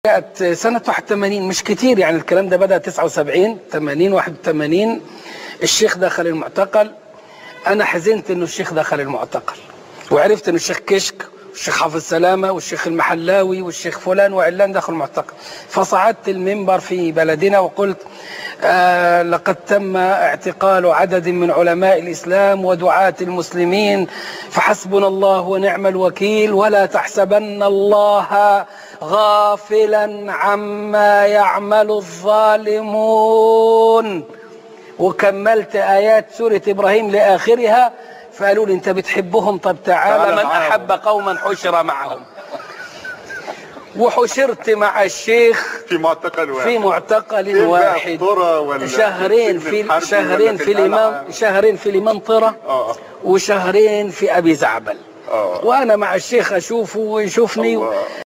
جاءت سنة 81 مش كتير يعني الكلام ده بدأ 79 80 81 الشيخ دخل المعتقل أنا حزنت إنه الشيخ دخل المعتقل وعرفت إنه الشيخ كشك والشيخ حافظ سلامة والشيخ المحلاوي والشيخ فلان وعلان دخلوا المعتقل فصعدت المنبر في بلدنا وقلت آه لقد تم اعتقال عدد من علماء الإسلام ودعاة المسلمين فحسبنا الله ونعم الوكيل ولا تحسبن الله غافلا عما يعمل الظالمون وكملت آيات سورة إبراهيم لآخرها فقالوا لي أنت بتحبهم طب تعالى تعالى من معاهم. أحب قوما حشر معهم وحشرت مع الشيخ في معتقل واحد في معتقل فين بقى واحد طرة ولا شهرين في في الحرب شهرين ولا في في الإمام القلعة؟ شهرين في الإمام طرة اه وشهرين في أبي زعبل اه وأنا مع الشيخ أشوفه ويشوفني الله.